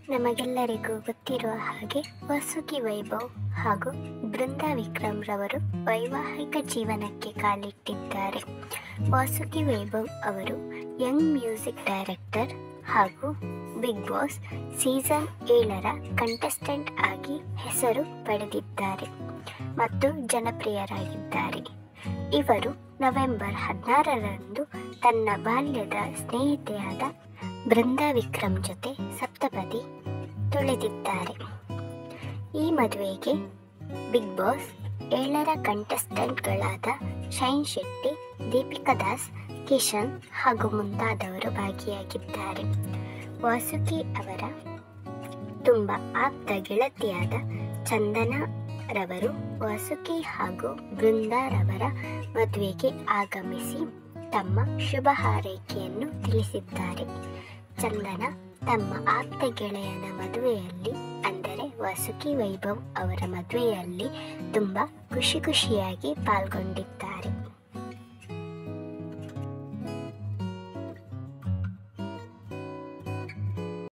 ನಮಗೆಲ್ಲರಿಗೂ ಗೊತ್ತಿರುವ ಹಾಗೆ ವಾಸುಕಿ ವೈಭವ್ ಹಾಗೂ ಬೃಂದಾ ವಿಕ್ರಮ್ ರವರು ವೈವಾಹಿಕ ಜೀವನಕ್ಕೆ ಕಾಲಿಟ್ಟಿದ್ದಾರೆ ವಾಸುಕಿ ವೈಭವ್ ಅವರು ಯಂಗ್ ಮ್ಯೂಸಿಕ್ ಡೈರೆಕ್ಟರ್ ಹಾಗೂ ಬಿಗ್ ಬಾಸ್ ಸೀಸನ್ ಏಳರ ಕಂಟೆಸ್ಟೆಂಟ್ ಆಗಿ ಹೆಸರು ಪಡೆದಿದ್ದಾರೆ ಮತ್ತು ಜನಪ್ರಿಯರಾಗಿದ್ದಾರೆ ಇವರು ನವೆಂಬರ್ ಹದಿನಾರರಂದು ತನ್ನ ಬಾಲ್ಯದ ಸ್ನೇಹಿತೆಯಾದ ಬೃಂದಾ ವಿಕ್ರಮ್ ಜೊತೆ ಸಪ್ತಪದಿ ತುಳಿದಿದ್ದಾರೆ ಈ ಮದುವೆಗೆ ಬಿಗ್ ಬಾಸ್ ಏಳರ ಕಂಟೆಸ್ಟೆಂಟ್ಗಳಾದ ಶೈನ್ ಶೆಟ್ಟಿ ದೀಪಿಕಾ ದಾಸ್ ಕಿಶನ್ ಹಾಗೂ ಮುಂತಾದವರು ಭಾಗಿಯಾಗಿದ್ದಾರೆ ವಾಸುಕಿ ಅವರ ತುಂಬ ಆಪ್ತ ಗೆಳತಿಯಾದ ಚಂದನಾ ರವರು ವಾಸುಕಿ ಹಾಗೂ ಬೃಂದಾರವರ ಮದುವೆಗೆ ಆಗಮಿಸಿ ತಮ್ಮ ಶುಭ ಹಾರೈಕೆಯನ್ನು ತಿಳಿಸಿದ್ದಾರೆ ಚಂದನ ತಮ್ಮ ಆಪ್ತ ಗೆಳೆಯನ ಮದುವೆಯಲ್ಲಿ ಅಂದರೆ ವಾಸುಕಿ ವೈಭವ್ ಅವರ ಮದುವೆಯಲ್ಲಿ ತುಂಬ ಖುಷಿ ಖುಷಿಯಾಗಿ ಪಾಲ್ಗೊಂಡಿದ್ದಾರೆ